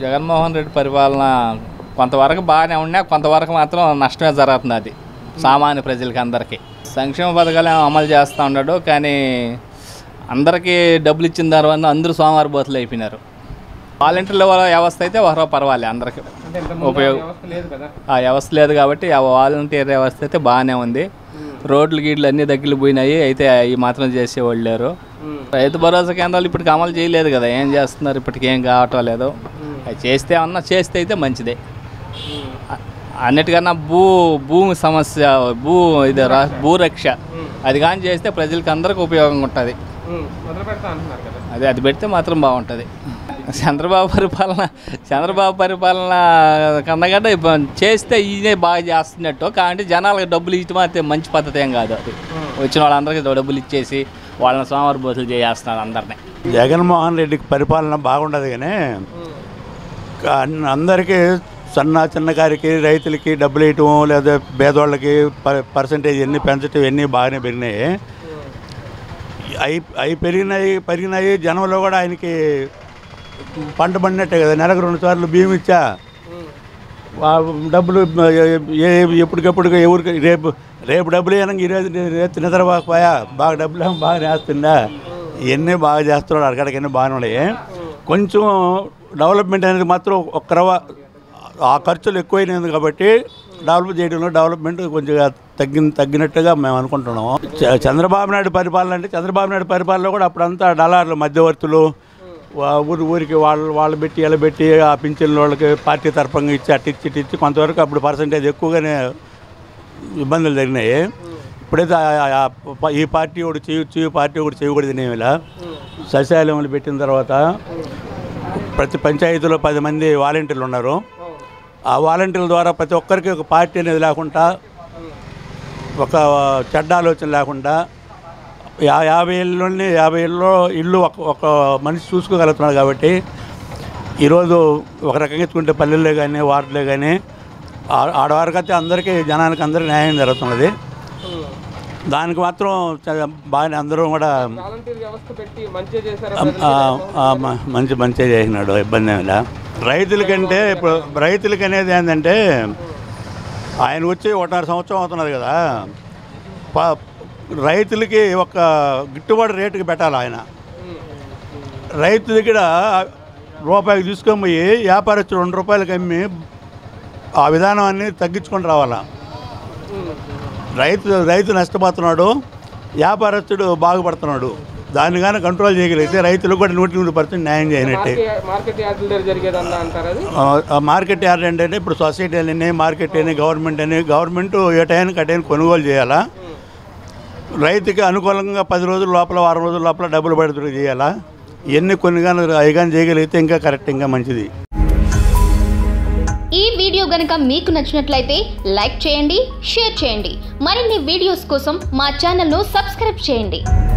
జగన్మోహన్ రెడ్డి పరిపాలన కొంతవరకు బాగానే ఉన్నా కొంతవరకు మాత్రం నష్టమే జరుగుతుంది అది సామాన్య ప్రజలకి అందరికీ సంక్షేమ పథకాలు ఏమో అమలు చేస్తూ ఉన్నాడు కానీ అందరికీ డబ్బులు ఇచ్చిన తర్వాత అందరూ సోమవారం బోతులు అయిపోయినారు వాలంటీర్ల వ్యవస్థ అయితే ఒకరో పర్వాలే అందరికీ అంటే ఇంత ముందు ఉపయోగం. వ్యవస్థ లేదు కదా ఆ వ్యవస్థ లేదు కాబట్టి ఆ వాలంటీర్ వ్యవస్థ అయితే బాగానే ఉంది రోడ్లు గీడ్లు అన్నీ తగ్గిలిపోయినాయి అయితే ఈ మాత్రం చేసేవాళ్ళు లేరు ఉమ్. రైతు భరోసా కేంద్రాలు ఇప్పటికి అమలు చేయలేదు కదా ఏం చేస్తున్నారు ఇప్పటికి ఏం కావటం లేదు అది చేస్తే అన్నా చేస్తే అయితే మంచిదే ఉమ్. అ- అన్నిటికన్నా భూ భూమి సమస్య భూ ఇది రా భూరక్ష అది కానీ చేస్తే ప్రజలకి అందరికి ఉపయోగంగా ఉంటుంది ఉమ్. మొదలు పెడతా అంటున్నారు కదా అది అది పెడితే మాత్రం బాగుంటుంది చంద్రబాబు పరిపాలన చంద్రబాబు పరిపాలన కన్నగడ్డ ఇప్ప- చేస్తే ఈయనే బాగా చేస్తున్నట్టు కాబట్టి జనాలకు డబ్బులు ఇచ్చడం అయితే మంచి పద్ధతి ఏం కాదు అది వచ్చిన వాళ్ళందరికీ డబ్బులు ఇచ్చేసి వాళ్ళని సోమవారం బోతులు చేస్తున్నారు అందరినీ జగన్మోహన్ రెడ్డికి పరిపాలన బాగుండదు కానీ అన్- అందరికీ సన్న చిన్నకారికి రైతులకి డబ్బులు వేయటం లేదా పేదవాళ్ళకి ప- పర్సంటేజ్ ఎన్ని పెంచటం ఇవన్నీ బాగానే పెరిగినాయి అవి అవి పెరిగినాయి పెరిగినాయి జనంలో కూడా ఆయనకి పంట పండినట్టే కదా నెలకు రెండు సార్లు బియ్యం ఇచ్చా వా- డబ్బులు ఏ ఎప్పటికప్పుడు ఎవరికి రేపు రేపు డబ్బులు ఏమన్నా ఈరోజు రేపు నిద్రపోకపోయా బాగా డబ్బులు ఏమో బాగా చేస్తుందా ఇవన్నీ బాగా చేస్తున్నాడు అక్కడికన్నీ బాగానే ఉన్నాయి కొంచెం డెవలప్మెంట్ అనేది మాత్రం ఒక్క రవ ఆ ఖర్చులు ఎక్కువైనది కాబట్టి డెవలప్ చేయడంలో డెవలప్మెంట్ కొంచెం తగ్గిన తగ్గినట్టుగా మేము అనుకుంటున్నాము చ- చంద్రబాబు నాయుడు పరిపాలన అంటే చంద్రబాబు నాయుడు పరిపాలన కూడా అప్పుడంతా డలార్లు మధ్యవర్తులు వా- ఊరి ఊరికి వాళ్ళు వాళ్ళు పెట్టి ఇలా పెట్టి ఆ పింఛన్ల వాళ్ళకి పార్టీ తరఫంగా ఇచ్చి అటు ఇచ్చి ఇటు ఇచ్చి కొంతవరకు అప్పుడు పర్సంటేజ్ ఎక్కువగానే ఇబ్బందులు జరిగినాయి ఇప్పుడైతే ఆ- ఆ ప- ఈ పార్టీ ఒకటి చేయొచ్చు ఈ పార్టీ ఒకటి చేయకూడదు ఇలా సచివాలయంలో పెట్టిన తర్వాత ప్రతి పంచాయతీలో పది మంది వాలంటీర్లు ఉన్నారు ఆ వాలంటీర్ల ద్వారా ప్రతి ఒక్కరికి ఒక పార్టీ అనేది లేకుండా ఒక చెడ్డ ఆలోచన లేకుండా యా యాభై ఏళ్ళలోనే యాభై ఏళ్ళలో ఇల్లు ఒక ఒక మనిషి చూసుకోగలుగుతున్నాడు కాబట్టి ఈరోజు ఒక రకంగా ఎత్తుకుంటే పల్లెల్లో కానీ వార్డులో కానీ ఆడవారికి అయితే అందరికీ జనానికి అందరికీ న్యాయం జరుగుతున్నది దానికి మాత్రం చ- బాగానే అందరూ కూడా వాలంటీర్ వ్యవస్థ పెట్టి మంచిగా చేశారా ఆ, ఆ, మ- మంచి మంచిగా చేసినాడు ఇబ్బంది ఏమి లే రైతులకంటే ఇప్పుడు రైతులకి అనేది ఏంటంటే ఆయన వచ్చి ఒకటిన్నర సంవత్సరం అవుతున్నది కదా ప- రైతులకి ఒక గిట్టుబాటు రేటుకి పెట్టాలి ఆయన రైతు దగ్గర రూపాయికి తీసుకొని పోయి వ్యాపారస్తులు రెండు రూపాయలకి అమ్మి ఆ విధానాన్ని తగ్గించుకొని రావాలా రైతు రైతు నష్టపోతున్నాడు వ్యాపారస్తుడు బాగుపడుతున్నాడు దాన్ని కానీ కంట్రోల్ చేయగలిగితే రైతులకు కూడా నూటి నూరు పర్సెంట్ న్యాయం చేయనట్టే మార్కెట్ మార్కెట్ యార్డుల దగ్గర జరిగేదన్నా అంటారు అది ఆ, ఆ మార్కెట్ యార్డ్ ఏంటంటే ఇప్పుడు సొసైటీ అని మార్కెట్ అని గవర్నమెంట్ అని గవర్నమెంట్ ఏ టైంకి ఆ టైంకి కొనుగోలు చేయాలా రైతుకి అనుకూలంగా పది రోజుల లోపల వారం రోజుల లోపల డబ్బులు పడుతుంది చేయాలా ఇవన్నీ కొన్ని కానీ అవి కానీ చేయగలిగితే ఇంకా కరెక్ట్ ఇంకా మంచిది ఈ వీడియో గనుక మీకు నచ్చినట్లయితే లైక్ చేయండి షేర్ చేయండి మరిన్ని వీడియోస్ కోసం మా ఛానల్ను సబ్స్క్రైబ్ చేయండి